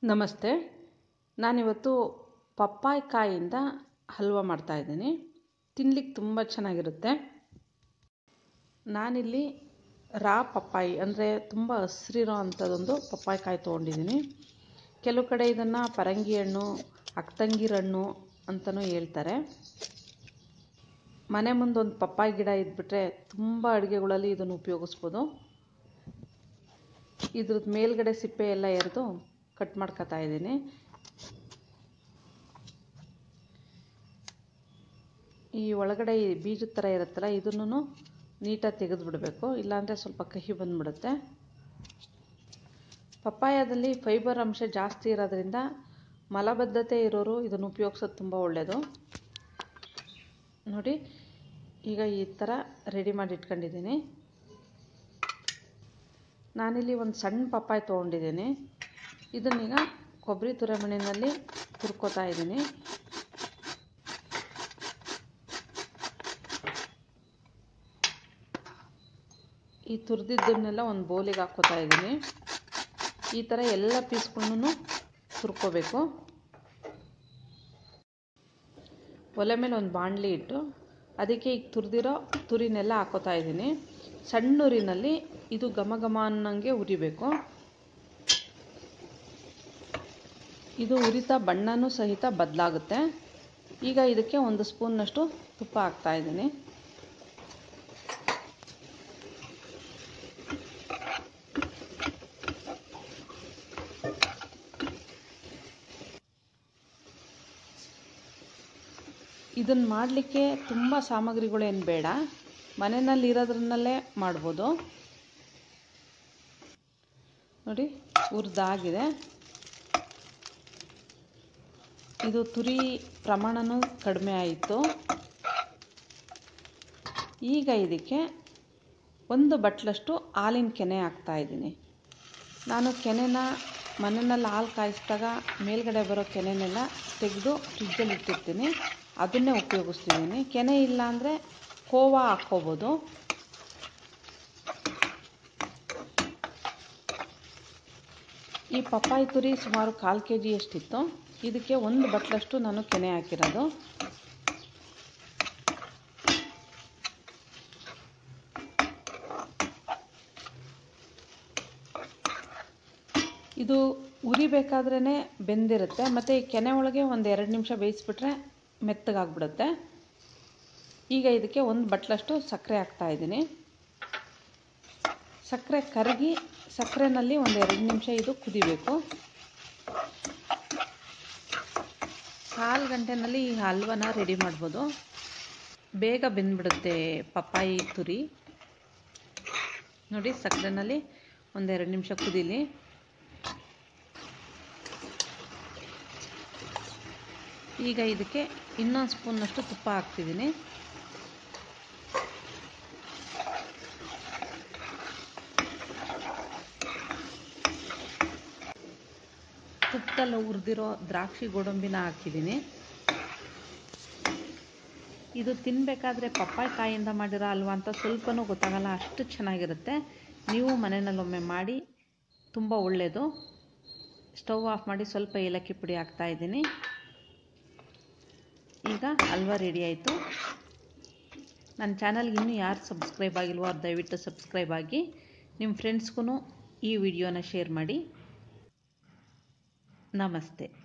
ನಮಸ್ತೆ ನಾನಿವತ್ತು ಪಪ್ಪಾಯ ಕಾಯಿಂದ ಹಲ್ವ ಮಾಡ್ತಾಯಿದ್ದೀನಿ ತಿನ್ಲಿಕ್ಕೆ ತುಂಬ ಚೆನ್ನಾಗಿರುತ್ತೆ ನಾನಿಲ್ಲಿ ರಾ ಪಪ್ಪಾಯಿ ಅಂದರೆ ತುಂಬ ಹಸ್ರಿರೋ ಅಂಥದ್ದೊಂದು ಪಪ್ಪಾಯ ಕಾಯಿ ತೊಗೊಂಡಿದ್ದೀನಿ ಕೆಲವು ಕಡೆ ಇದನ್ನು ಪರಂಗಿ ಹಣ್ಣು ಅಕ್ತಂಗಿರ ಹಣ್ಣು ಅಂತಲೂ ಹೇಳ್ತಾರೆ ಮನೆ ಮುಂದೆ ಒಂದು ಪಪ್ಪಾಯ ಗಿಡ ಇದ್ಬಿಟ್ರೆ ತುಂಬ ಅಡುಗೆಗಳಲ್ಲಿ ಇದನ್ನು ಉಪಯೋಗಿಸ್ಬೋದು ಇದ್ರದ್ದು ಮೇಲ್ಗಡೆ ಸಿಪ್ಪೆ ಎಲ್ಲ ಎರೆದು ಕಟ್ ಮಾಡ್ಕೊತಾ ಇದ್ದೀನಿ ಈ ಒಳಗಡೆ ಈ ಬೀಜದ ಥರ ಇರುತ್ತಲ್ಲ ಇದನ್ನು ನೀಟಾಗಿ ತೆಗೆದು ಬಿಡಬೇಕು ಇಲ್ಲಾಂದರೆ ಸ್ವಲ್ಪ ಕಹಿ ಬಂದುಬಿಡುತ್ತೆ ಪಪ್ಪಾಯದಲ್ಲಿ ಫೈಬರ್ ಅಂಶ ಜಾಸ್ತಿ ಇರೋದ್ರಿಂದ ಮಲಬದ್ಧತೆ ಇರೋರು ಇದನ್ನು ಉಪಯೋಗಿಸೋದು ತುಂಬ ಒಳ್ಳೆಯದು ನೋಡಿ ಈಗ ಈ ಥರ ರೆಡಿ ಮಾಡಿ ಇಟ್ಕೊಂಡಿದ್ದೀನಿ ನಾನಿಲ್ಲಿ ಒಂದು ಸಣ್ಣ ಪಪ್ಪಾಯ ತೊಗೊಂಡಿದ್ದೀನಿ ಇದನ್ನೀಗ ಕೊಬ್ಬರಿ ತುರಿಮಣಿನಲ್ಲಿ ತುರ್ಕೋತಾ ಇದ್ದೀನಿ ಈ ತುರಿದಿದ್ದನ್ನೆಲ್ಲ ಒಂದು ಬೌಲಿಗೆ ಹಾಕ್ಕೋತಾ ಇದ್ದೀನಿ ಈ ಥರ ಎಲ್ಲ ಪೀಸ್ಗಳನ್ನು ತುರ್ಕೋಬೇಕು ಒಲೆ ಮೇಲೆ ಒಂದು ಬಾಣಲಿ ಇಟ್ಟು ಅದಕ್ಕೆ ಈಗ ತುರಿದಿರೋ ತುರಿನೆಲ್ಲ ಹಾಕೋತಾ ಇದ್ದೀನಿ ಸಣ್ಣ ಉರಿನಲ್ಲಿ ಇದು ಘಮ ಘಮ ಅನ್ನಂಗೆ ಉರಿಬೇಕು ಇದು ಉರಿತಾ ಬಣ್ಣನೂ ಸಹಿತ ಬದಲಾಗುತ್ತೆ ಈಗ ಇದಕ್ಕೆ ಒಂದು ಸ್ಪೂನ್ನಷ್ಟು ತುಪ್ಪ ಹಾಕ್ತಾ ಇದ್ದೀನಿ ಇದನ್ನು ಮಾಡಲಿಕ್ಕೆ ತುಂಬ ಸಾಮಗ್ರಿಗಳೇನು ಬೇಡ ಮನೆಯಲ್ಲಿ ಇರೋದ್ರನ್ನಲ್ಲೇ ಮಾಡ್ಬೋದು ನೋಡಿ ಹುರಿದಾಗಿದೆ ಇದು ತುರಿ ಪ್ರಮಾಣನೂ ಕಡಿಮೆ ಆಯಿತು ಈಗ ಇದಕ್ಕೆ ಒಂದು ಬಟ್ಲಷ್ಟು ಹಾಲಿನ ಕೆನೆ ಹಾಕ್ತಾಯಿದ್ದೀನಿ ನಾನು ಕೆನೆನ ಮನೆಯಲ್ಲಿ ಹಾಲು ಕಾಯಿಸಿದಾಗ ಮೇಲ್ಗಡೆ ಬರೋ ಕೆನೆನೆಲ್ಲ ತೆಗೆದು ಫ್ರಿಜ್ಜಲ್ಲಿ ಇಟ್ಟಿರ್ತೀನಿ ಅದನ್ನೇ ಉಪಯೋಗಿಸ್ತಿದ್ದೀನಿ ಕೆನೆ ಇಲ್ಲ ಅಂದರೆ ಕೋವಾ ಹಾಕ್ಕೋಬೋದು ಈ ಪಪ್ಪಾಯಿ ತುರಿ ಸುಮಾರು ಕಾಲು ಕೆ ಜಿ ಎಷ್ಟಿತ್ತು ಇದಕ್ಕೆ ಒಂದು ಬಟ್ಲಷ್ಟು ನಾನು ಕೆನೆ ಹಾಕಿರೋದು ಇದು ಉರಿಬೇಕಾದ್ರೇ ಬೆಂದಿರುತ್ತೆ ಮತ್ತು ಈ ಕೆನೆ ಒಳಗೆ ಒಂದು ಎರಡು ನಿಮಿಷ ಬೇಯಿಸ್ಬಿಟ್ರೆ ಮೆತ್ತಗಾಗ್ಬಿಡುತ್ತೆ ಈಗ ಇದಕ್ಕೆ ಒಂದು ಬಟ್ಲಷ್ಟು ಸಕ್ಕರೆ ಹಾಕ್ತಾಯಿದ್ದೀನಿ ಸಕ್ಕರೆ ಕರಗಿ ಸಕ್ಕರೆನಲ್ಲಿ ಒಂದು ಎರಡು ನಿಮಿಷ ಇದು ಕುದಿಬೇಕು ಕಾಲು ಗಂಟೆನಲ್ಲಿ ಈ ಹಲ್ವನ ರೆಡಿ ಮಾಡ್ಬೋದು ಬೇಗ ಬೆಂದ್ಬಿಡುತ್ತೆ ಪಪ್ಪಾಯಿ ತುರಿ ನೋಡಿ ಸಕ್ಕರೆನಲ್ಲಿ ಒಂದೆರಡು ನಿಮಿಷ ಕುದೀಲಿ ಈಗ ಇದಕ್ಕೆ ಇನ್ನೊಂದು ಸ್ಪೂನ್ನಷ್ಟು ತುಪ್ಪ ಹಾಕ್ತಿದ್ದೀನಿ ತುಪ್ಪದಲ್ಲಿ ಹುರಿದಿರೋ ದ್ರಾಕ್ಷಿ ಗೋಡಂಬಿನ ಹಾಕಿದ್ದೀನಿ ಇದು ತಿನ್ನಬೇಕಾದ್ರೆ ಪಪ್ಪಾಯ ಕಾಯಿಂದ ಮಾಡಿರೋ ಅಲ್ವಾ ಅಂತ ಸ್ವಲ್ಪನೂ ಗೊತ್ತಾಗಲ್ಲ ಅಷ್ಟು ಚೆನ್ನಾಗಿರುತ್ತೆ ನೀವು ಮನೆಯಲ್ಲೊಮ್ಮೆ ಮಾಡಿ ತುಂಬ ಒಳ್ಳೆಯದು ಸ್ಟವ್ ಆಫ್ ಮಾಡಿ ಸ್ವಲ್ಪ ಏಲಕ್ಕಿ ಪುಡಿ ಹಾಕ್ತಾಯಿದ್ದೀನಿ ಈಗ ಹಲ್ವಾ ರೆಡಿ ಆಯಿತು ನನ್ನ ಚಾನಲ್ಗೆ ಇನ್ನೂ ಯಾರು ಸಬ್ಸ್ಕ್ರೈಬ್ ಆಗಿಲ್ವೋ ಅವ್ರು ದಯವಿಟ್ಟು ಸಬ್ಸ್ಕ್ರೈಬ್ ಆಗಿ ನಿಮ್ಮ ಫ್ರೆಂಡ್ಸ್ಗೂ ಈ ವಿಡಿಯೋನ ಶೇರ್ ಮಾಡಿ ನಮಸ್ತೆ